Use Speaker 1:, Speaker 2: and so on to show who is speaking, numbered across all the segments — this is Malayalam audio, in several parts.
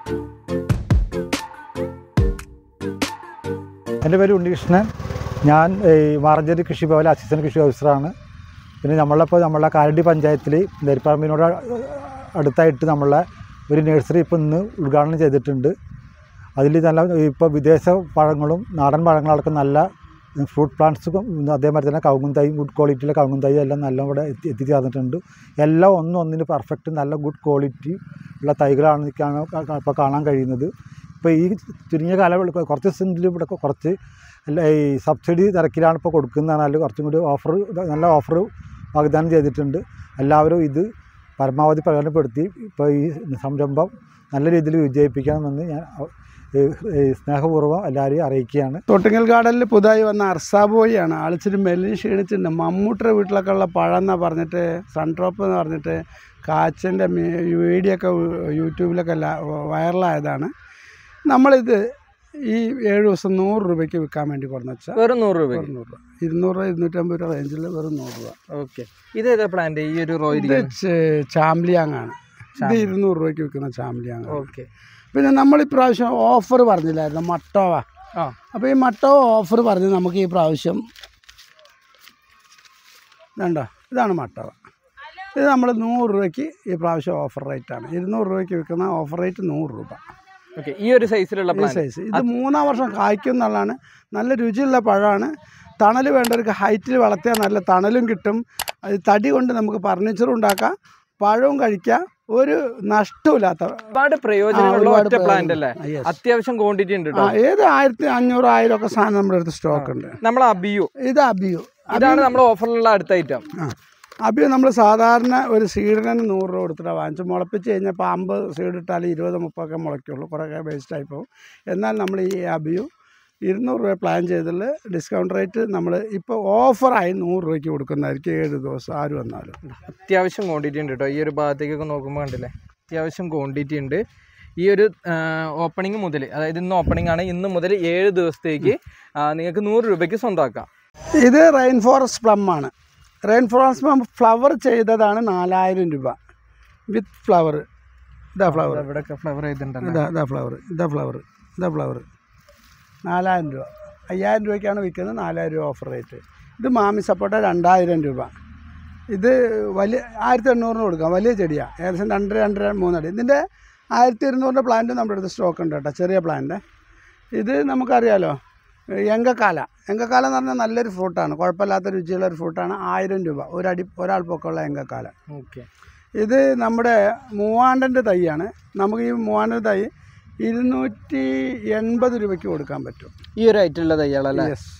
Speaker 1: എൻ്റെ പേര് ഉണ്ണികൃഷ്ണൻ ഞാൻ ഈ മാറഞ്ചേരി കൃഷിഭവനിലെ അസിസ്റ്റൻറ്റ് കൃഷി ഓഫീസറാണ് പിന്നെ നമ്മളിപ്പോൾ നമ്മളെ കാരണ്ടി പഞ്ചായത്തിൽ നെരിപ്പറമ്പിനോട് അടുത്തായിട്ട് നമ്മളെ ഒരു നഴ്സറി ഇപ്പോൾ ഇന്ന് ഉദ്ഘാടനം ചെയ്തിട്ടുണ്ട് അതിൽ നല്ല ഇപ്പോൾ വിദേശ പഴങ്ങളും നാടൻ പഴങ്ങളടക്കം നല്ല ഫ്രൂട്ട് പ്ലാന്റ്സും അതേമാതിരി തന്നെ കവുങ്ങും തൈ ഗുഡ് ക്വാളിറ്റിയിലെ കവുങ്ങും തൈ എല്ലാം നല്ല ഇവിടെ എത്തി എത്തിച്ചേർന്നിട്ടുണ്ട് എല്ലാം ഒന്നും ഒന്നിന് പെർഫെക്റ്റ് നല്ല ഗുഡ് ക്വാളിറ്റി ഉള്ള തൈകളാണ് എനിക്കാണ് ഇപ്പോൾ കാണാൻ കഴിയുന്നത് ഇപ്പോൾ ഈ ചുരുങ്ങിയ കാലം കുറച്ച് സെൻറ്റിൽ ഇവിടെ കുറച്ച് അല്ല ഈ സബ്സിഡി നിരക്കിലാണ് ഇപ്പോൾ കൊടുക്കുന്നതാണ് കുറച്ചും കൂടി ഓഫർ നല്ല ഓഫർ വാഗ്ദാനം ചെയ്തിട്ടുണ്ട് എല്ലാവരും ഇത് പരമാവധി പ്രയോജനപ്പെടുത്തി ഇപ്പോൾ ഈ സംരംഭം നല്ല രീതിയിൽ വിജയിപ്പിക്കണമെന്ന് ഞാൻ ഏ, ഏ, സ്നേഹപൂർവ്വം എല്ലാവരെയും അറിയിക്കുകയാണ്
Speaker 2: തൊട്ടിങ്ങൽ ഗാർഡനിൽ പുതുതായി വന്ന അർസാബോയിയാണ് ആളിച്ചിരി മെല്ലിന് ക്ഷീണിച്ചിട്ടുണ്ട് മമ്മൂട്ടിയുടെ വീട്ടിലൊക്കെ ഉള്ള പഴം എന്നാ പറഞ്ഞിട്ട് സൺഡ്രോപ്പ് എന്ന് പറഞ്ഞിട്ട് കാച്ചിൻ്റെ വീഡിയോ ഒക്കെ യൂട്യൂബിലൊക്കെ ല- വൈറലായതാണ് നമ്മളിത് ഈ ഏഴ് ദിവസം നൂറ് രൂപയ്ക്ക് വിൽക്കാൻ വേണ്ടി കൊടുന്നു വെച്ചാൽ
Speaker 3: വെറും നൂറ് രൂപ
Speaker 2: വെറും നൂറ് രൂപ ഇരുന്നൂറ് രൂപ ഇരുന്നൂറ്റമ്പത് രൂപ റേഞ്ചിൽ വെറും നൂറ് രൂപ
Speaker 3: ഓക്കെ ഇത് ഏതാ പ്ലാന്റ് ഈ ഒരു റോ
Speaker 2: ഇത് ചെ- ചാംലിയാങ് ആണ് ഇത് ഇരുന്നൂറ് രൂപയ്ക്ക് വിൽക്കുന്ന ചാംലിയാങ് ആണ്.
Speaker 3: ഓക്കെ
Speaker 2: പിന്നെ നമ്മൾ ഇപ്രാവശ്യം ഓഫർ പറഞ്ഞില്ലായിരുന്നു മട്ടോവ
Speaker 3: ആ
Speaker 2: അപ്പോൾ ഈ മട്ടോവ ഓഫർ പറഞ്ഞ് നമുക്ക് ഈ പ്രാവശ്യം ഇതുണ്ടോ ഇതാണ് മട്ടോവ ഇത് നമ്മൾ നൂറ് രൂപയ്ക്ക് ഈ പ്രാവശ്യം ഓഫർ റേറ്റാണ് ഇരുന്നൂറ് രൂപയ്ക്ക് വിൽക്കുന്ന ഓഫർ റേറ്റ് നൂറ് രൂപ
Speaker 3: ഓക്കെ ഈ ഒരു സൈസിലുള്ള
Speaker 2: ഈ
Speaker 3: പ്ലാന്റ്
Speaker 2: സൈസ് ഇത് മൂന്നാം വർഷം കായ്ക്കും എന്നുള്ളതാണ് നല്ല രുചിയുള്ള പഴമാണ് തണൽ വേണ്ടവർക്ക് ഹൈറ്റിൽ വളർത്തിയാൽ നല്ല തണലും കിട്ടും അത് തടി കൊണ്ട് നമുക്ക് ഫർണിച്ചറും ഉണ്ടാക്കാം പഴവും കഴിക്കാം ഒരു നഷ്ടമില്ലാത്ത
Speaker 3: ഒരുപാട് പ്രയോജനമുള്ള
Speaker 2: ഒരുപാട്
Speaker 3: ഒറ്റ പ്ലാന്റ് അല്ലേ
Speaker 2: ആ, yes.
Speaker 3: അത്യാവശ്യം ക്വാണ്ടിറ്റി ഉണ്ട്
Speaker 2: ആ
Speaker 3: കേട്ടോ
Speaker 2: ഏത് ആയിരത്തി അഞ്ഞൂറ് ആയിരം ഒക്കെ സാധനം നമ്മുടെ അടുത്ത് സ്റ്റോക്ക് ഉണ്ട്
Speaker 3: നമ്മൾ അബിയു
Speaker 2: ഇത് അബിയു
Speaker 3: ഇതാണ് നമ്മൾ ഓഫറിലുള്ള അടുത്ത ഐറ്റം
Speaker 2: ആ അബിയു നമ്മൾ സാധാരണ ഒരു സീഡിന് നൂറ് രൂപ കൊടുത്തിട്ടാണ് വാങ്ങിച്ച് മുളപ്പിച്ച് കഴിഞ്ഞപ്പോൾ അമ്പത് സീഡ് ഇട്ടാൽ ഇരുപത് മുപ്പൊക്കെ മുളയ്ക്കുള്ളൂ കുറേ വേസ്റ്റായി പോകും എന്നാൽ നമ്മൾ ഈ അബിയു ഇരുന്നൂറ് രൂപ പ്ലാൻ ചെയ്തതിൽ ഡിസ്കൗണ്ട് റേറ്റ് നമ്മൾ ഇപ്പോൾ ഓഫറായി നൂറ് രൂപയ്ക്ക് കൊടുക്കുന്നതായിരിക്കും ഏഴ് ദിവസം ആര് വന്നാലും
Speaker 3: അത്യാവശ്യം ക്വാണ്ടിറ്റി ഉണ്ട് കേട്ടോ ഈ ഒരു ഭാഗത്തേക്കൊക്കെ നോക്കുമ്പോൾ കണ്ടില്ലേ അത്യാവശ്യം ക്വാണ്ടിറ്റി ഉണ്ട് ഈ ഒരു ഓപ്പണിംഗ് മുതൽ അതായത് ഇന്ന് ഓപ്പണിംഗ് ആണ് ഇന്ന് മുതൽ ഏഴ് ദിവസത്തേക്ക് ആ, നിങ്ങൾക്ക് നൂറ് രൂപയ്ക്ക് സ്വന്തമാക്കാം
Speaker 2: ഇത് റെയിൻ ഫോറസ്റ്റ് പ്ലം ആണ് റെയിൻ ഫോറസ്റ്റ് പ്ലം ഫ്ലവർ ചെയ്തതാണ് നാലായിരം രൂപ വിത്ത് ഫ്ലവർ ഇതാ ഫ്ലവർ
Speaker 3: ഇവിടെയൊക്കെ ഫ്ലവർ ചെയ്തിട്ടുണ്ടല്ലോ
Speaker 2: ഇതാ ഇതാ ഫ്ലവർ ഇതാ ഫ്ലവർ ഇതാ ഫ്ലവർ നാലായിരം രൂപ അയ്യായിരം രൂപയ്ക്കാണ് വിൽക്കുന്നത് നാലായിരം രൂപ ഓഫർ റേറ്റ് ഇത് മാമി സപ്പോട്ട രണ്ടായിരം രൂപ ഇത് വലിയ ആയിരത്തി എണ്ണൂറിന് കൊടുക്കാം വലിയ ചെടിയാണ് ഏകദേശം രണ്ട് രണ്ടര മൂന്നടി ഇതിൻ്റെ ആയിരത്തി ഇരുന്നൂറിൻ്റെ പ്ലാന്റ് നമ്മുടെ അടുത്ത് സ്റ്റോക്ക് ഉണ്ട് കേട്ടോ ചെറിയ പ്ലാന്റ് ഇത് നമുക്കറിയാലോ എങ്കക്കാല എങ്കക്കാല എന്ന് പറഞ്ഞാൽ നല്ലൊരു ഫ്രൂട്ടാണ് കുഴപ്പമില്ലാത്ത രുചിയുള്ള ഒരു ഫ്രൂട്ടാണ് ആയിരം രൂപ ഒരടി ഒരാൾ പൊക്കമുള്ള എങ്കക്കാല
Speaker 3: ഓക്കെ
Speaker 2: ഇത് നമ്മുടെ മൂവാണ്ടൻ്റെ തൈയാണ് നമുക്ക് ഈ മൂവാണ്ടൻ്റെ തൈ ഇരുന്നൂറ്റി എൺപത് രൂപയ്ക്ക് കൊടുക്കാൻ പറ്റും
Speaker 3: ഈ ഒരു ഐറ്റുള്ള തയ്യാളല്ലേ
Speaker 2: യെസ്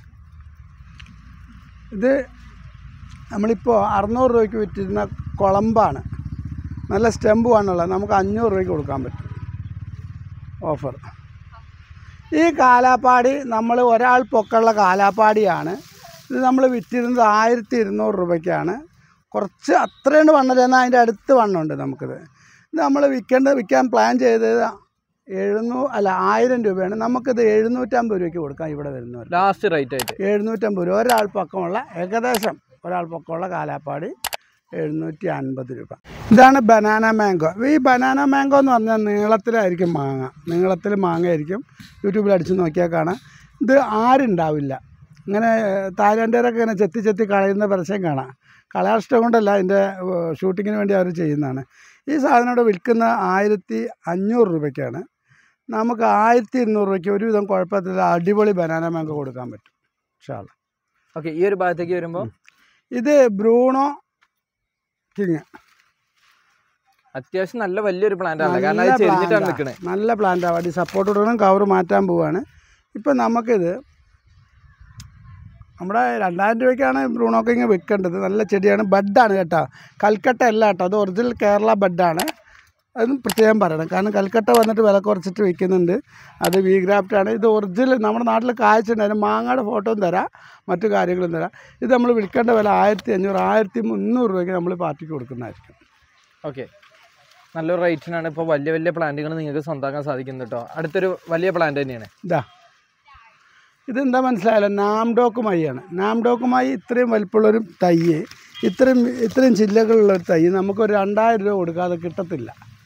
Speaker 2: ഇത് നമ്മളിപ്പോൾ അറുന്നൂറ് രൂപയ്ക്ക് വിറ്റിരുന്ന കുളമ്പാണ് നല്ല സ്റ്റെമ്പുമാണുള്ളത് നമുക്ക് അഞ്ഞൂറ് രൂപയ്ക്ക് കൊടുക്കാൻ പറ്റും ഓഫർ ഈ കാലാപ്പാടി നമ്മൾ ഒരാൾ പൊക്കമുള്ള കാലാപ്പാടിയാണ് ഇത് നമ്മൾ വിറ്റിരുന്നത് ആയിരത്തി ഇരുന്നൂറ് രൂപയ്ക്കാണ് കുറച്ച് അത്രയുണ്ട് വണ്ണില്ല എന്നാൽ അതിൻ്റെ അടുത്ത് വണ്ണമുണ്ട് നമുക്കിത് ഇത് നമ്മൾ വിൽക്കേണ്ട വിൽക്കാൻ പ്ലാൻ ചെയ്തത് എഴുന്നൂ അല്ല ആയിരം രൂപയാണ് നമുക്കിത് എഴുന്നൂറ്റമ്പത് രൂപയ്ക്ക് കൊടുക്കാം ഇവിടെ വരുന്നവർ
Speaker 3: ലാസ്റ്റ് റേറ്റ് ആയിട്ട്
Speaker 2: എഴുന്നൂറ്റമ്പത് രൂപ ഒരാൾ പക്കമുള്ള ഏകദേശം ഒരാൾ പക്കമുള്ള കാലാപ്പാടി എഴുന്നൂറ്റി അൻപത് രൂപ ഇതാണ് ബനാന മാംഗോ ഈ ബനാന മാംഗോ എന്ന് പറഞ്ഞാൽ നീളത്തിലായിരിക്കും മാങ്ങ നീളത്തിൽ മാങ്ങയായിരിക്കും യൂട്യൂബിൽ അടിച്ച് നോക്കിയാൽ കാണാം ഇത് ആരുണ്ടാവില്ല ഇങ്ങനെ തായ്ലാൻഡുകാരൊക്കെ ഇങ്ങനെ ചെത്തി ചെത്തി കളയുന്ന പരസ്യം കാണാം കളയാൻ ഇഷ്ടം കൊണ്ടല്ല ഇതിൻ്റെ ഷൂട്ടിങ്ങിന് വേണ്ടി അവർ ചെയ്യുന്നതാണ് ഈ സാധനം ഇവിടെ വിൽക്കുന്ന ആയിരത്തി അഞ്ഞൂറ് രൂപയ്ക്കാണ് നമുക്ക് ആയിരത്തി ഇരുന്നൂറ് രൂപയ്ക്ക് ഒരുവിധം കുഴപ്പത്തില്ല അടിപൊളി ബനാന മാംഗോ കൊടുക്കാൻ പറ്റും ഷാള
Speaker 3: ഓക്കെ ഈ ഒരു ഭാഗത്തേക്ക് വരുമ്പോൾ
Speaker 2: ഇത് ബ്രൂണോ കിങ്
Speaker 3: അത്യാവശ്യം നല്ല വലിയൊരു പ്ലാന്റ് ആണ് കാരണം അത് ചെരിഞ്ഞിട്ടാണ് നിൽക്കണേ
Speaker 2: നല്ല പ്ലാന്റാണ് വടി സപ്പോർട്ട് കൊടുക്കണം കവർ മാറ്റാൻ പോവാണ് ഇപ്പം നമുക്കിത് നമ്മുടെ രണ്ടായിരം രൂപയ്ക്കാണ് ബ്രൂണോ കിങ് വിൽക്കേണ്ടത് നല്ല ചെടിയാണ് ബഡാണ് കേട്ടോ കൽക്കട്ട അല്ല കേട്ടോ അത് ഒറിജിനൽ കേരള ബഡാണ് അതും പ്രത്യേകം പറയണം കാരണം കൽക്കട്ട വന്നിട്ട് വില കുറച്ചിട്ട് വിൽക്കുന്നുണ്ട് അത് വി ഗ്രാഫ്റ്റാണ് ഇത് ഒറിജിനൽ നമ്മുടെ നാട്ടിൽ കായ്ച്ചിട്ടുണ്ടായിരുന്നു മാങ്ങയുടെ ഫോട്ടോയും തരാം മറ്റു കാര്യങ്ങളും തരാം ഇത് നമ്മൾ വിൽക്കേണ്ട വില ആയിരത്തി അഞ്ഞൂറ് ആയിരത്തി മുന്നൂറ് രൂപയ്ക്ക് നമ്മൾ പാർട്ടിക്ക് കൊടുക്കുന്നതായിരിക്കും
Speaker 3: ഓക്കെ നല്ലൊരു റേറ്റിനാണ് ഇപ്പോൾ വലിയ വലിയ പ്ലാന്റുകൾ നിങ്ങൾക്ക് സ്വന്തമാക്കാൻ സാധിക്കുന്നത് കേട്ടോ അടുത്തൊരു വലിയ പ്ലാന്റ് തന്നെയാണ്
Speaker 2: ഇതാ ഇതെന്താ മനസ്സിലായല്ലോ നാംഡോക്കുമായിയാണ് നാംഡോക്കുമായി ഇത്രയും വലിപ്പമുള്ളൊരു തൈ ഇത്രയും ഇത്രയും ചില്ലകളുള്ള ഒരു തൈ നമുക്കൊരു രണ്ടായിരം രൂപ കൊടുക്കാതെ കിട്ടത്തില്ല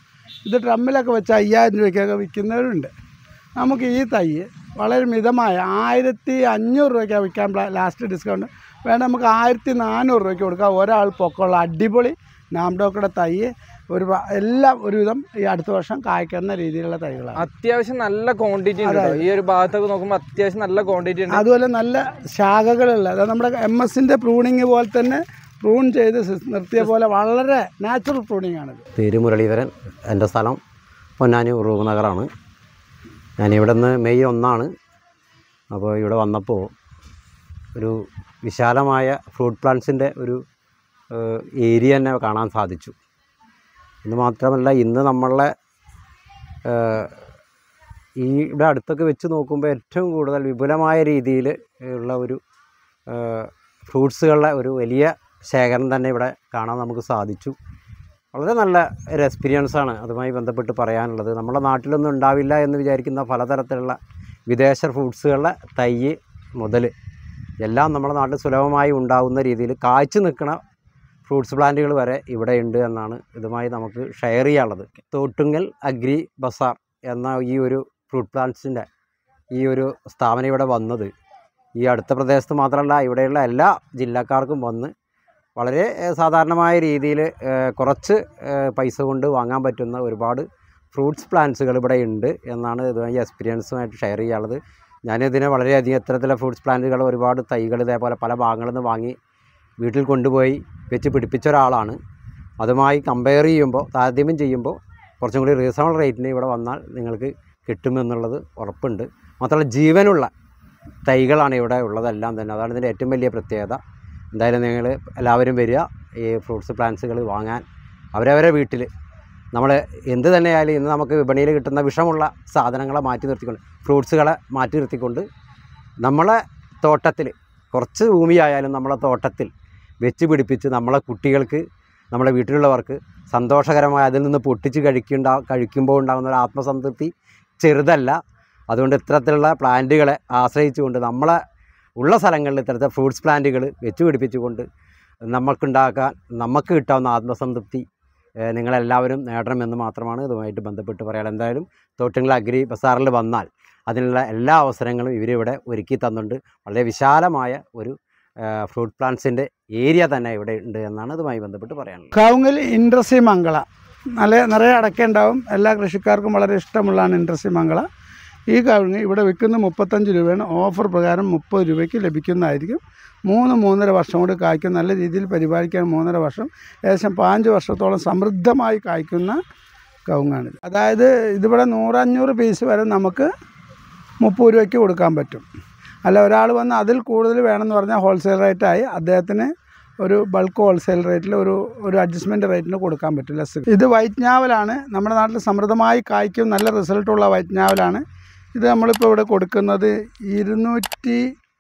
Speaker 2: ഇത് ഡ്രമ്മിലൊക്കെ വെച്ച് അയ്യായിരം രൂപയ്ക്കൊക്കെ വിൽക്കുന്നവരുണ്ട് നമുക്ക് ഈ തൈ വളരെ മിതമായ ആയിരത്തി അഞ്ഞൂറ് രൂപയ്ക്കാണ് വിൽക്കാൻ ലാസ്റ്റ് ഡിസ്കൗണ്ട് വേണ്ട നമുക്ക് ആയിരത്തി നാനൂറ് രൂപയ്ക്ക് കൊടുക്കാം ഒരാൾ പൊക്കമുള്ള അടിപൊളി നാംഡോക്കയുടെ തൈ ഒരു വ- എല്ലാം ഒരുവിധം ഈ അടുത്ത വർഷം കായ്ക്കുന്ന രീതിയിലുള്ള തൈകളാണ്
Speaker 3: അത്യാവശ്യം നല്ല ക്വാണ്ടിറ്റി ഉണ്ട് കേട്ടോ ഈ ഒരു ഭാഗത്തൊക്കെ നോക്കുമ്പോൾ അത്യാവശ്യം നല്ല ക്വാണ്ടിറ്റി ഉണ്ട്
Speaker 2: അതുപോലെ നല്ല ശാഖകളുള്ള അതായത് നമ്മുടെ എം എസിൻ്റെ പ്രൂണിങ് പോലെ തന്നെ പ്രൂൺ ചെയ്ത് സിസ്- നിർത്തിയ പോലെ വളരെ നാച്ചുറൽ പ്രൂണിങ് ആണിത്
Speaker 4: പേര് മുരളീധരൻ എൻ്റെ സ്ഥലം പൊന്നാനി ഉറൂബ് നഗറാണ് ഞാനിവിടെ നിന്ന് മെയ് ഒന്നാണ് അപ്പോൾ ഇവിടെ വന്നപ്പോൾ ഒരു വിശാലമായ ഫ്രൂട്ട് പ്ലാന്റ്സിൻ്റെ ഒരു ഏഹ്, ഏരിയ തന്നെ കാണാൻ സാധിച്ചു എന്ന് മാത്രമല്ല ഇന്ന് നമ്മളെ ഏഹ്, ഈ ഇവിടെ അടുത്തൊക്കെ വെച്ച് നോക്കുമ്പോൾ ഏറ്റവും കൂടുതൽ വിപുലമായ രീതിയിൽ ഉള്ള ഒരു ഏഹ്, ഫ്രൂട്ട്സുകളുടെ ഒരു വലിയ ശേഖരം തന്നെ ഇവിടെ കാണാൻ നമുക്ക് സാധിച്ചു വളരെ നല്ല ഒരു എക്സ്പീരിയൻസ് ആണ് അതുമായി ബന്ധപ്പെട്ട് പറയാനുള്ളത് നമ്മുടെ നാട്ടിലൊന്നും ഉണ്ടാവില്ല എന്ന് വിചാരിക്കുന്ന പലതരത്തിലുള്ള വിദേശ ഫ്രൂട്ട്സുകളുടെ തൈ മുതൽ എല്ലാം നമ്മുടെ നാട്ടിൽ സുലഭമായി ഉണ്ടാകുന്ന രീതിയിൽ കായ്ച്ചു നിൽക്കുന്ന ഫ്രൂട്ട്സ് പ്ലാന്റുകൾ വരെ ഇവിടെ ഉണ്ട് എന്നാണ് ഇതുമായി നമുക്ക് ഷെയർ ചെയ്യാനുള്ളത് തോട്ടുങ്ങൽ അഗ്രി ബസാർ എന്ന ഈ ഒരു ഫ്രൂട്ട് പ്ലാന്റ്സിൻ്റെ ഈ ഒരു സ്ഥാപനം ഇവിടെ വന്നത് ഈ അടുത്ത പ്രദേശത്ത് മാത്രമല്ല ഇവിടെയുള്ള എല്ലാ ജില്ലക്കാർക്കും വന്ന് വളരെ ഏഹ്, സാധാരണമായ രീതിയിൽ കുറച്ച് ഏഹ്, പൈസ കൊണ്ട് വാങ്ങാൻ പറ്റുന്ന ഒരുപാട് ഫ്രൂട്ട്സ് പ്ലാന്റ്സുകൾ ഇവിടെ ഉണ്ട് എന്നാണ് ഇതുമായി എക്സ്പീരിയൻസുമായിട്ട് ഷെയർ ചെയ്യാനുള്ളത് ഞാനിതിനെ വളരെയധികം ഇത്തരത്തിലുള്ള ഫ്രൂട്ട്സ് പ്ലാന്റുകൾ ഒരുപാട് തൈകൾ ഇതേപോലെ പല ഭാഗങ്ങളിൽ നിന്ന് വാങ്ങി വീട്ടിൽ കൊണ്ടുപോയി വെച്ച് പിടിപ്പിച്ച ഒരാളാണ് അതുമായി കമ്പയർ ചെയ്യുമ്പോൾ താരതമ്യം ചെയ്യുമ്പോൾ കുറച്ചും കൂടി റീസണബിൾ റേറ്റിന് ഇവിടെ വന്നാൽ നിങ്ങൾക്ക് കിട്ടുമെന്നുള്ളത് ഉറപ്പുണ്ട് മാത്രമല്ല ജീവനുള്ള തൈകളാണ് ഇവിടെ ഉള്ളതെല്ലാം തന്നെ അതാണ് ഇതിൻ്റെ ഏറ്റവും വലിയ പ്രത്യേകത എന്തായാലും നിങ്ങൾ എല്ലാവരും വരിക ഈ ഫ്രൂട്ട്സ് പ്ലാന്റ്സുകൾ വാങ്ങാൻ അവരവരെ വീട്ടിൽ നമ്മൾ എന്ത് തന്നെയായാലും ഇന്ന് നമുക്ക് വിപണിയിൽ കിട്ടുന്ന വിഷമുള്ള സാധനങ്ങളെ മാറ്റി നിർത്തിക്കൊണ്ട് ഫ്രൂട്ട്സുകളെ മാറ്റി നിർത്തിക്കൊണ്ട് നമ്മളെ തോട്ടത്തിൽ കുറച്ച് ഭൂമിയായാലും നമ്മളെ തോട്ടത്തിൽ വെച്ച് പിടിപ്പിച്ച് നമ്മളെ കുട്ടികൾക്ക് നമ്മുടെ വീട്ടിലുള്ളവർക്ക് സന്തോഷകരമായ അതിൽ നിന്ന് പൊട്ടിച്ച് കഴിക്കുണ്ടാ കഴിക്കുമ്പോൾ ഉണ്ടാകുന്ന ഒരു ആത്മസംതൃപ്തി ചെറുതല്ല അതുകൊണ്ട് ഇത്തരത്തിലുള്ള പ്ലാന്റുകളെ ആശ്രയിച്ചുകൊണ്ട് നമ്മളെ ഉള്ള സ്ഥലങ്ങളിൽ ഇത്തരത്തെ ഫ്രൂട്ട്സ് പ്ലാന്റുകൾ വെച്ച് പിടിപ്പിച്ചുകൊണ്ട് നമുക്കുണ്ടാക്കാൻ നമുക്ക് കിട്ടാവുന്ന ആത്മസംതൃപ്തി ഏഹ്, നിങ്ങളെല്ലാവരും നേടണമെന്ന് മാത്രമാണ് ഇതുമായിട്ട് ബന്ധപ്പെട്ട് പറയാൻ എന്തായാലും തോട്ടുങ്ങൾ അഗ്രി ബസാറിൽ വന്നാൽ അതിനുള്ള എല്ലാ അവസരങ്ങളും ഇവരിവിടെ ഒരുക്കി തന്നുണ്ട് വളരെ വിശാലമായ ഒരു ഫ്രൂട്ട് പ്ലാന്റ്സിൻ്റെ ഏരിയ തന്നെ ഇവിടെ ഉണ്ട് എന്നാണ് ഇതുമായി ബന്ധപ്പെട്ട് പറയാനുള്ളത്
Speaker 2: കവുങ്ങിൽ ഇൻട്രസി മംഗള നല്ല നിറയെ അടക്കയുണ്ടാവും എല്ലാ കൃഷിക്കാർക്കും വളരെ ഇഷ്ടമുള്ളതാണ് ഇൻട്രസി മംഗള ഈ കവുങ്ങ് ഇവിടെ വിൽക്കുന്ന മുപ്പത്തഞ്ച് രൂപയാണ് ഓഫർ പ്രകാരം മുപ്പത് രൂപയ്ക്ക് ലഭിക്കുന്നതായിരിക്കും മൂന്ന് മൂന്നര വർഷം കൊണ്ട് കായ്ക്കും നല്ല രീതിയിൽ പരിപാലിക്കാൻ മൂന്നര വർഷം ഏകദേശം പാഞ്ച് വർഷത്തോളം സമൃദ്ധമായി കായ്ക്കുന്ന കവുങ്ങാണിത് അതായത് ഇതിവിടെ നൂറഞ്ഞൂറ് പീസ് വരെ നമുക്ക് മുപ്പത് രൂപയ്ക്ക് കൊടുക്കാൻ പറ്റും അല്ല ഒരാൾ വന്ന് അതിൽ കൂടുതൽ വേണമെന്ന് പറഞ്ഞാൽ ഹോൾസെയിൽ റേറ്റായി അദ്ദേഹത്തിന് ഒരു ബൾക്ക് ഹോൾസെയിൽ റേറ്റിൽ ഒരു ഒരു അഡ്ജസ്റ്റ്മെൻറ്റ് റേറ്റിന് കൊടുക്കാൻ പറ്റും ലെസ് ഇത് വൈറ്റ് ഞാവലാണ് നമ്മുടെ നാട്ടിൽ സമൃദ്ധമായി കായ്ക്കും നല്ല റിസൾട്ടുള്ള വൈറ്റ് ഞാവലാണ് ഇത് നമ്മളിപ്പോൾ ഇവിടെ കൊടുക്കുന്നത് ഇരുന്നൂറ്റി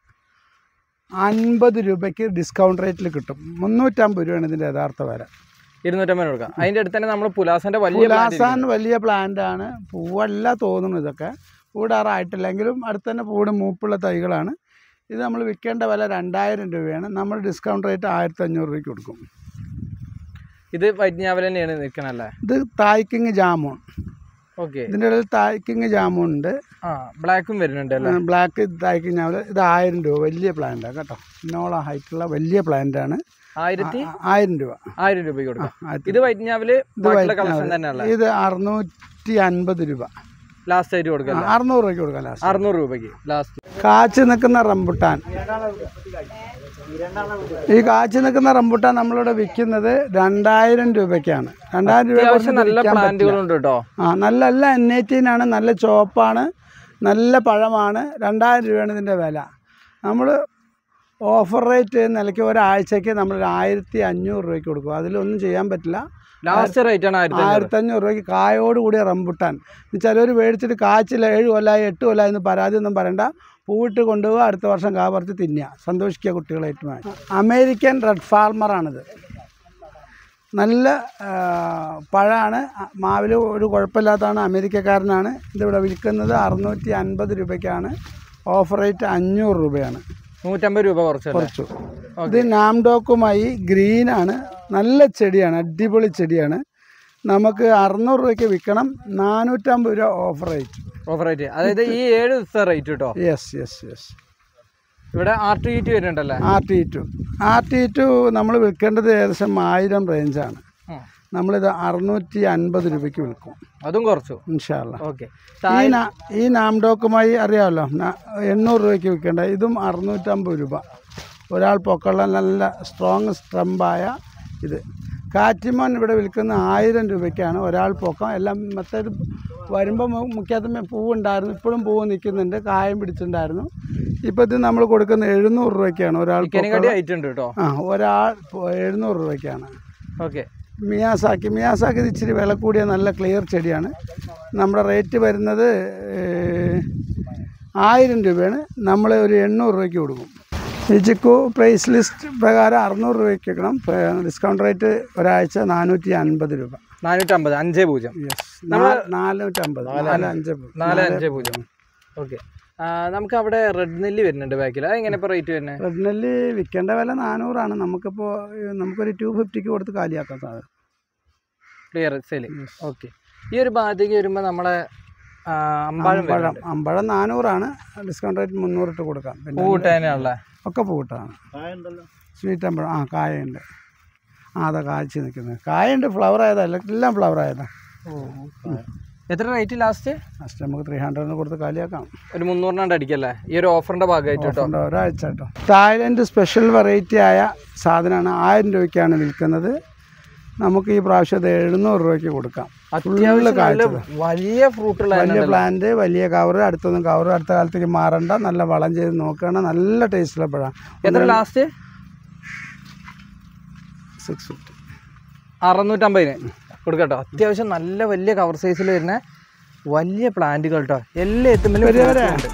Speaker 2: അൻപത് രൂപയ്ക്ക് ഡിസ്കൗണ്ട് റേറ്റിൽ കിട്ടും മുന്നൂറ്റമ്പത് രൂപയാണ് ഇതിൻ്റെ യഥാർത്ഥ വില
Speaker 3: ഇരുന്നൂറ്റമ്പത് കൊടുക്കാം അതിന്റെ അടുത്ത് തന്നെ നമ്മൾ പുലാസന്റെ വലിയ plant
Speaker 2: പുലാസാൻ വലിയ പ്ലാന്റ് ആണ് പൂവല്ല തോന്നുന്നു ഇതൊക്കെ പൂടാറായിട്ടില്ലെങ്കിലും അടുത്ത് തന്നെ പൂട് മൂപ്പുള്ള തൈകളാണ് ഇത് നമ്മൾ വിൽക്കേണ്ട വില രണ്ടായിരം രൂപയാണ് നമ്മൾ ഡിസ്കൗണ്ട് റേറ്റ് ആയിരത്തി അഞ്ഞൂറ് രൂപയ്ക്ക് കൊടുക്കും
Speaker 3: ഇത് വൈജ്ഞാപനം തന്നെയാണ് നിൽക്കണല്ലേ
Speaker 2: ഇത് തായ്ക്കിങ് ജാമൂൺ
Speaker 3: ഓക്കെ
Speaker 2: ഇതിൻ്റെ ഇടയിൽ തായ്ക്കിങ് ജാമൂൺ ഉണ്ട്
Speaker 3: ആ ബ്ലാക്കും വരുന്നുണ്ട് അല്ലേ
Speaker 2: ബ്ലാക്ക് തായ്ക്കിങ് ജാമൂൺ ഇത് ആയിരം രൂപ വലിയ പ്ലാന്റാണ് കേട്ടോ ഇന്നോളം ഹൈറ്റുള്ള വലിയ പ്ലാന്റാണ്
Speaker 3: ആയിരത്തി
Speaker 2: ആയിരം രൂപ
Speaker 3: ആയിരം രൂപയ്ക്ക് കൊടുക്കാം
Speaker 2: ആയിരത്തി
Speaker 3: ഇത് വൈജ്ഞാവില്
Speaker 2: ഇത്
Speaker 3: ബാക്കിയുള്ള
Speaker 2: white
Speaker 3: കളക്ഷൻ
Speaker 2: ഞാവൽ.
Speaker 3: തന്നെയല്ലേ
Speaker 2: ഇത് അറുന്നൂറ്റി അൻപത് രൂപ
Speaker 3: ലാസ്റ്റ് ആയിട്ട് കൊടുക്കാം
Speaker 2: ആ, അറുന്നൂറ് രൂപയ്ക്ക് കൊടുക്കാം ലാസ്റ്റ്
Speaker 3: അറുന്നൂറ് രൂപയ്ക്ക് ലാസ്റ്റ്
Speaker 2: കാച്ചു നിൽക്കുന്ന റംബുട്ടാൻ ഈ കാച്ചു നിൽക്കുന്ന റംബുട്ടാൻ നമ്മളിവിടെ വിൽക്കുന്നത് രണ്ടായിരം രൂപയ്ക്കാണ് രണ്ടായിരം രൂപ
Speaker 3: അത്യാവശ്യം നല്ല പ്ലാന്റുകളുണ്ട് കേട്ടോ
Speaker 2: ആ നല്ല നല്ല എൻ ആണ് നല്ല ചോപ്പാണ് നല്ല പഴമാണ് രണ്ടായിരം രൂപയാണ് ഇതിൻ്റെ വില നമ്മൾ ഓഫർ റേറ്റ് നിലയ്ക്ക് ഒരാഴ്ചയ്ക്ക് നമ്മൾ ഒരു ആയിരത്തി അഞ്ഞൂറ് രൂപയ്ക്ക് കൊടുക്കും അതിലൊന്നും ചെയ്യാൻ പറ്റില്ല
Speaker 3: ലാസ്റ്റ് റേറ്റ് ആണ് ആയിരത്തി അഞ്ഞൂറ്.
Speaker 2: ആയിരത്തഞ്ഞൂറ് രൂപയ്ക്ക് കായോട് കൂടിയ റംബുട്ടാൻ ചിലർ മേടിച്ചിട്ട് കാച്ചില്ല ഏഴ് കൊല്ലമായി എട്ട് കൊല്ലമായി എന്ന് പരാതി ഒന്നും പറയണ്ട പൂവിട്ട് കൊണ്ടുപോവുക അടുത്ത വർഷം കാ പറിച്ച് തിന്നുക സന്തോഷിക്കുക കുട്ടികളായിട്ട് അമേരിക്കൻ റെഡ് ഫാർമറാണിത് നല്ല പഴമാണ് മാവിൽ ഒരു കുഴപ്പമില്ലാത്തതാണ് അമേരിക്കക്കാരനാണ് ഇതിവിടെ വിൽക്കുന്നത് അറുന്നൂറ്റി അൻപത് രൂപയ്ക്കാണ് ഓഫർ റേറ്റ് അഞ്ഞൂറ് രൂപയാണ്
Speaker 3: നൂറ്റമ്പത് രൂപ കുറച്ചല്ലേ
Speaker 2: കുറച്ചു ഇത് നാംഡോക്കുമായി ഗ്രീനാണ് നല്ല ചെടിയാണ് അടിപൊളി ചെടിയാണ് നമുക്ക് അറുന്നൂറ് രൂപയ്ക്ക് വിൽക്കണം നാനൂറ്റമ്പത് രൂപ ഓഫർ റേറ്റ്
Speaker 3: ഓഫർ റേറ്റ് അതായത് ഈ ഏഴ് ദിവസത്തെ റേറ്റ് കേട്ടോ
Speaker 2: യെസ് യെസ് യെസ്
Speaker 3: ഇവിടെ ആർ ടി ടി വരുന്നുണ്ടല്ലേ
Speaker 2: R T two R T two നമ്മൾ വിൽക്കേണ്ടത് ഏകദേശം ആയിരം റേഞ്ചാണ്
Speaker 3: ഉം.
Speaker 2: നമ്മളിത് അറുന്നൂറ്റി അൻപത് രൂപയ്ക്ക് വിൽക്കും
Speaker 3: അതും കുറച്ചു
Speaker 2: ഇൻഷാല്ല
Speaker 3: ഓക്കെ
Speaker 2: ഈ നാ ഈ നാംഡോക്കുമായി അറിയാമല്ലോ ന- എണ്ണൂറ് രൂപയ്ക്ക് വിൽക്കേണ്ട ഇതും അറുന്നൂറ്റമ്പത് രൂപ ഒരാൾ പൊക്കമുള്ള നല്ല സ്ട്രോങ് സ്ട്രംബായ ഇത് കാറ്റിമോൻ ഇവിടെ വിൽക്കുന്ന ആയിരം രൂപയ്ക്കാണ് ഒരാൾ പൊക്കം എല്ലാം മറ്റേത് വരുമ്പോൾ മുഖ്യത്തുമേ പൂവുണ്ടായിരുന്നു ഇപ്പോഴും പൂവ് നിൽക്കുന്നുണ്ട് കായം പിടിച്ചിട്ടുണ്ടായിരുന്നു ഇപ്പോൾ ഇത് നമ്മൾ കൊടുക്കുന്ന എഴുന്നൂറ് രൂപയ്ക്കാണ് ഒരാൾ
Speaker 3: ചിക്കനെക്കാട്ടി ഹൈറ്റ് ഉണ്ട് കേട്ടോ
Speaker 2: ആ ഒരാൾ പൊ- എഴുന്നൂറ് രൂപയ്ക്കാണ്
Speaker 3: ഓക്കെ
Speaker 2: മിയാസാക്കി മിയാസാക്കി ഇത് ഇച്ചിരി വില കൂടിയ നല്ല ക്ലിയർ ചെടിയാണ് നമ്മുടെ റേറ്റ് വരുന്നത് ഏഹ്, ആയിരം രൂപയാണ് നമ്മൾ ഒരു എണ്ണൂറ് രൂപയ്ക്ക് കൊടുക്കും ഈ ചിക്കു പ്രൈസ് ലിസ്റ്റ് പ്രകാരം അറുന്നൂറ് രൂപയ്ക്ക് വെക്കണം ഡിസ്കൗണ്ട് റേറ്റ് ഒരാഴ്ച നാനൂറ്റി അൻപത് രൂപ
Speaker 3: നാനൂറ്റമ്പത് അഞ്ച് പൂജ്യം
Speaker 2: യെസ് നാനൂറ്റമ്പത് നാല് അഞ്ച്
Speaker 3: നാല് അഞ്ച് പൂജ്യം ഓക്കെ നമുക്ക് അവിടെ റെഡ് നെല്ലി വരുന്നുണ്ട് ബാക്കിൽ അത് എങ്ങനെ ഇപ്പോൾ റേറ്റ് വരുന്നത്
Speaker 2: റെഡ് നെല്ല് വിൽക്കേണ്ട വില നാനൂറാണ് നമുക്കിപ്പോൾ ഏഹ്, നമുക്കൊരു ടു ഫിഫ്റ്റിക്ക് കൊടുത്ത് കാലിയാക്കാം സാധനം
Speaker 3: ക്ലിയർ സെയിൽ ഓക്കെ ഈ ഒരു ഭാഗത്തേക്ക് വരുമ്പോൾ നമ്മളെ ആ, അമ്പാഴം
Speaker 2: അമ്പഴം
Speaker 3: വരുന്നുണ്ട്
Speaker 2: അമ്പഴം നാനൂറാണ് ഡിസ്കൗണ്ട് റേറ്റ് മുന്നൂറിട്ട് കൊടുക്കാം പിന്നെ
Speaker 3: പൂവിട്ടതിനാണല്ലേ
Speaker 2: ഒക്കെ പൂട്ടാണ് സ്വീറ്റ് അമ്പഴം ആ കായുണ്ട് ആ അതാ കായ്ച്ച് നിൽക്കുന്നത് കായുണ്ട് ഫ്ലവർ ആയതാ എല്ലാം എല്ലാം ഫ്ലവർ ആയതാ
Speaker 3: എത്ര റേറ്റ് ലാസ്റ്റ്
Speaker 2: ഫസ്റ്റ് നമുക്ക് ത്രീ ഹൺഡ്രഡിന് കൊടുത്ത് കാലിയാക്കാം
Speaker 3: ഒരു മുന്നൂറിനാണ്ട് അടിക്കല്ലേ ഈ ഒരു ഓഫറിന്റെ ഭാഗമായിട്ട് കേട്ടോ
Speaker 2: ഉണ്ട്, ഒരാഴ്ച കേട്ടോ തായ്ലൻഡ് സ്പെഷ്യൽ വെറൈറ്റി ആയ സാധനമാണ് ആയിരം രൂപയ്ക്കാണ് വിൽക്കുന്നത് നമുക്ക് ഈ പ്രാവശ്യം അത് എഴുന്നൂറ് രൂപയ്ക്ക് കൊടുക്കാം
Speaker 3: അത്യാവശ്യം നല്ല
Speaker 2: കാഴ്ചത്.
Speaker 3: വലിയ ഫ്രൂട്ടുള്ള
Speaker 2: വലിയ പ്ലാന്റ് വലിയ കവർ അടുത്തൊന്നും കവർ അടുത്ത കാലത്തേക്ക് മാറണ്ട നല്ല വളം ചെയ്ത് നോക്കുകയാണ് നല്ല ടേസ്റ്റുള്ള പഴം
Speaker 3: എത്ര ലാസ്റ്റ്
Speaker 2: സിക്സ് ഫിഫ്റ്റി
Speaker 3: അറുന്നൂറ്റമ്പതിന് കൊടുക്കട്ടോ അത്യാവശ്യം നല്ല വലിയ കവർ സൈസിൽ വരുന്ന വലിയ പ്ലാന്റുകൾ കേട്ടോ എല്ലാ എത്തുമ്പോഴും
Speaker 2: വരെ, വരെ.
Speaker 3: ഉണ്ട്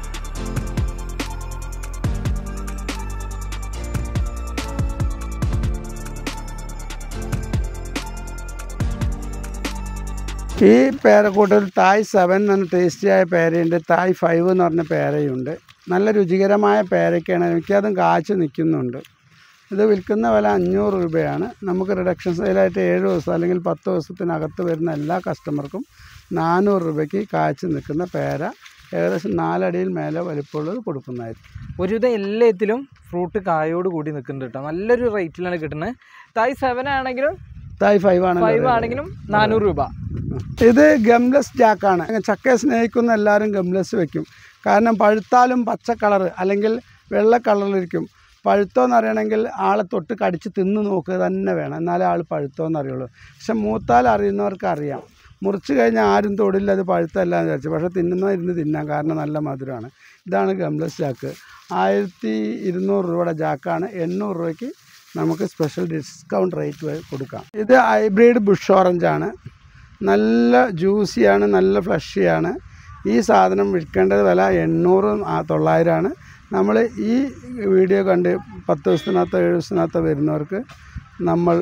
Speaker 2: ഈ പേരക്കൂട്ടിൽ തായ് സെവൻ എന്ന് പറഞ്ഞ ടേസ്റ്റിയായ പേരയുണ്ട് തായ് ഫൈവ് എന്ന് പറഞ്ഞ പേരയുണ്ട് നല്ല രുചികരമായ പേരയ്ക്കാണ് മിക്കതും കാച്ച് നിൽക്കുന്നുണ്ട് ഇത് വിൽക്കുന്ന വില അഞ്ഞൂറ് രൂപയാണ് നമുക്ക് റിഡക്ഷൻ സെയിലായിട്ട് ഏഴ് ദിവസം അല്ലെങ്കിൽ പത്ത് ദിവസത്തിനകത്ത് വരുന്ന എല്ലാ കസ്റ്റമർക്കും നാനൂറ് രൂപയ്ക്ക് കാച്ച് നിൽക്കുന്ന പേര ഏകദേശം നാലടിയിൽ മേലെ വലിപ്പമുള്ളത് കൊടുക്കുന്നതായിരിക്കും
Speaker 3: ഒരുവിധം എല്ലാത്തിലും ഫ്രൂട്ട് കായോട് കൂടി നിൽക്കുന്നുണ്ട് കേട്ടോ നല്ലൊരു റേറ്റിലാണ് കിട്ടുന്നത് തായ് സെവൻ ആണെങ്കിലും
Speaker 2: തായ് ഫൈവ് ആണ്
Speaker 3: ഫൈവ് ആണെങ്കിലും നാനൂറ് രൂപ
Speaker 2: ഇത് ഗംലെസ് ജാക്കാണ് ചക്കയെ സ്നേഹിക്കുന്ന എല്ലാവരും ഗംലെസ് വെക്കും കാരണം പഴുത്താലും പച്ച കളറ് അല്ലെങ്കിൽ വെള്ള കളറിലിരിക്കും പഴുത്തോന്ന് അറിയണമെങ്കിൽ ആളെ തൊട്ട് കടിച്ച് തിന്ന് നോക്കുക തന്നെ വേണം എന്നാലേ ആൾ പഴുത്തോന്ന് അറിയുള്ളൂ പക്ഷെ മൂത്താൽ അറിയുന്നവർക്ക് അറിയാം മുറിച്ച് കഴിഞ്ഞാൽ ആരും തൊടില്ല അത് പഴുത്തല്ല എന്ന് വിചാരിച്ചു പക്ഷേ തിന്നുന്ന ഇരുന്ന് തിന്നാം കാരണം നല്ല മധുരമാണ് ഇതാണ് ഗംലെസ് ജാക്ക് ആയിരത്തി ഇരുന്നൂറ് രൂപയുടെ ജാക്കാണ് എണ്ണൂറ് രൂപയ്ക്ക് നമുക്ക് സ്പെഷ്യൽ ഡിസ്കൗണ്ട് റേറ്റ് കൊടുക്കാം ഇത് ഹൈബ്രിഡ് ബുഷ് ഓറഞ്ച് ആണ് നല്ല ജ്യൂസിയാണ് നല്ല ഫ്ലഷിയാണ് ഈ സാധനം വിൽക്കേണ്ടത് വില എണ്ണൂറും ആ തൊള്ളായിരമാണ് നമ്മൾ ഈ വീഡിയോ കണ്ട് പത്ത് ദിവസത്തിനകത്തോ ഏഴ് ദിവസത്തിനകത്തോ വരുന്നവർക്ക് നമ്മൾ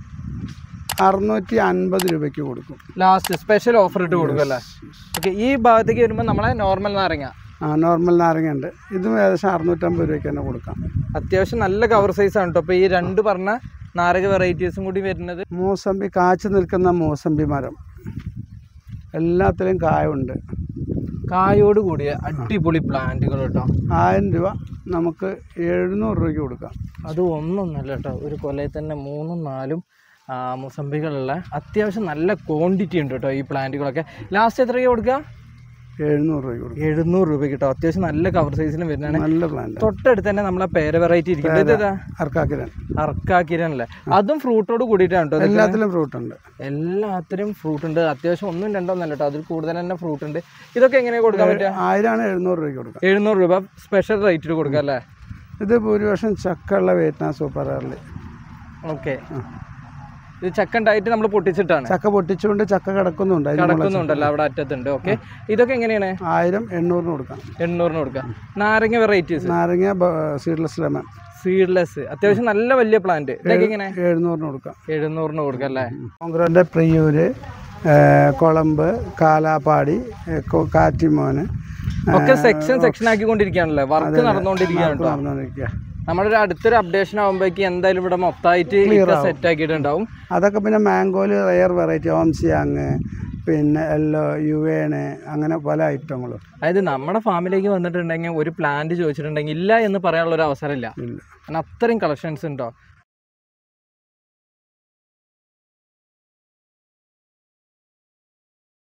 Speaker 2: അറുന്നൂറ്റി അൻപത് രൂപയ്ക്ക് കൊടുക്കും
Speaker 3: ലാസ്റ്റ് സ്പെഷ്യൽ ഓഫർ ഇട്ട് കൊടുക്കുമല്ലേ ഓക്കെ ഈ ഭാഗത്തേക്ക് വരുമ്പോൾ നമ്മളെ നോർമൽ നാരങ്ങ
Speaker 2: ആ നോർമൽ നാരങ്ങ ഉണ്ട് ഇതും ഏകദേശം അറുന്നൂറ്റമ്പത് രൂപയ്ക്ക് തന്നെ കൊടുക്കാം
Speaker 3: അത്യാവശ്യം നല്ല കവർ സൈസ് ആണ് കേട്ടോ അപ്പോൾ ഈ രണ്ട് പറഞ്ഞ നാരക വെറൈറ്റീസും കൂടി വരുന്നത്
Speaker 2: മൂസമ്പി കാച്ചു നിൽക്കുന്ന മൂസമ്പി മരം എല്ലാത്തിലും കായുണ്ട്
Speaker 3: കായോട് കൂടിയ അടിപൊളി പ്ലാന്റുകൾ കേട്ടോ
Speaker 2: ആയിരം രൂപ നമുക്ക് എഴുന്നൂറ് രൂപയ്ക്ക് കൊടുക്കാം
Speaker 3: അത് ഒന്നൊന്നല്ല കേട്ടോ ഒരു കൊലയിൽ തന്നെ മൂന്നും നാലും ആ, മുസമ്പികളുള്ള അത്യാവശ്യം നല്ല ക്വാണ്ടിറ്റി ഉണ്ട് കേട്ടോ ഈ പ്ലാന്റുകളൊക്കെ ലാസ്റ്റ് എത്രയ്ക്ക് കൊടുക്കുക
Speaker 2: എഴുന്നൂറ് രൂപയ്ക്ക് കൊടുക്കാം
Speaker 3: എഴുന്നൂറ് രൂപ കിട്ടും അത്യാവശ്യം നല്ല കവർ സൈസിലും വരുന്നതാണ്
Speaker 2: നല്ല പ്ലാന്റ്
Speaker 3: തൊട്ടടുത്ത് തന്നെ നമ്മളെ പേര വെറൈറ്റി ഇരിക്കുന്നത് ഇത് ഇതാ
Speaker 2: അർക്കാക്കിരൻ
Speaker 3: അർക്കാക്കിരനല്ലേ അതും ഫ്രൂട്ടോട് കൂടിയിട്ടാണ് കേട്ടോ ഇത്.
Speaker 2: എല്ലാത്തിലും ഫ്രൂട്ട് ഉണ്ട്
Speaker 3: എല്ലാത്തിനും ഫ്രൂട്ട് ഉണ്ട് അത്യാവശ്യം ഒന്നും രണ്ടോ ഒന്നല്ല കേട്ടോ അതിൽ കൂടുതൽ തന്നെ ഫ്രൂട്ട് ഉണ്ട് ഇതൊക്കെ എങ്ങനെയാണ് കൊടുക്കാൻ പറ്റുക
Speaker 2: ആയിരമാണ് എഴുന്നൂറ് രൂപയ്ക്ക് കൊടുക്കാം
Speaker 3: എഴുന്നൂറ് രൂപ സ്പെഷ്യൽ റേറ്റിൽ കൊടുക്കാം അല്ലേ
Speaker 2: ഇത് ഭൂരിപക്ഷം ചക്ക ഉള്ള വിയറ്റ്നാം സൂപ്പർ എയർലി
Speaker 3: ഓക്കെ ഇത് ചക്ക ഉണ്ടായിട്ട് നമ്മൾ പൊട്ടിച്ചിട്ടാണ്
Speaker 2: ചക്ക പൊട്ടിച്ചുകൊണ്ട് ചക്ക കിടക്കുന്നുണ്ട് അതിന് മുകളിൽ
Speaker 3: കിടക്കുന്നുണ്ടല്ലോ അവിടെ അറ്റത്തുണ്ട് ഓക്കെ ഇതൊക്കെ എങ്ങനെയാണ്
Speaker 2: ആയിരം എണ്ണൂറിന് കൊടുക്കാം
Speaker 3: എണ്ണൂറിന് കൊടുക്കാം നാരങ്ങ വെറൈറ്റീസ്
Speaker 2: നാരങ്ങ സീഡ്ലെസ് ലെമൺ
Speaker 3: സീഡ്ലെസ് അത്യാവശ്യം നല്ല വലിയ പ്ലാന്റ് ഇതൊക്കെ എങ്ങനെ
Speaker 2: എഴുന്നൂറിന് കൊടുക്കാം
Speaker 3: എഴുന്നൂറിന് കൊടുക്കാം അല്ലേ
Speaker 2: കോൺഗ്രൻ്റെ പ്രിയൂര് ഏ, കൊളമ്പ് കാലാപ്പാടി ഏ, കൊ- കാറ്റിമോന്
Speaker 3: ഒക്കെ സെക്ഷൻ സെക്ഷൻ ആക്കിക്കൊണ്ടിരിക്കുകയാണല്ലേ വർക്ക് നടന്നുകൊണ്ടിരിക്കുകയാണ് കേട്ടോ
Speaker 2: നടന്നുകൊണ്ടിരിക്കുക
Speaker 3: നമ്മുടെ ഒരു അടുത്തൊരു അപ്ഡേഷൻ ആകുമ്പോഴേക്ക് എന്തായാലും ഇവിടെ മൊത്തമായിട്ട്
Speaker 2: Clear ആവും.
Speaker 3: സെറ്റ് ആക്കിയിട്ടുണ്ടാവും
Speaker 2: അതൊക്കെ പിന്നെ മാംഗോയിൽ റയർ വെറൈറ്റി ഓംസിയാങ് പിന്നെ എല്ലോ യുവേണ് അങ്ങനെ പല ഐറ്റങ്ങളും
Speaker 3: അതായത് നമ്മുടെ ഫാമിലേക്ക് വന്നിട്ടുണ്ടെങ്കിൽ ഒരു പ്ലാന്റ് ചോദിച്ചിട്ടുണ്ടെങ്കിൽ ഇല്ല എന്ന് പറയാനുള്ള ഒരു അവസരമില്ല
Speaker 2: ഇല്ല
Speaker 3: കാരണം അത്രയും കളക്ഷൻസ് ഉണ്ടോ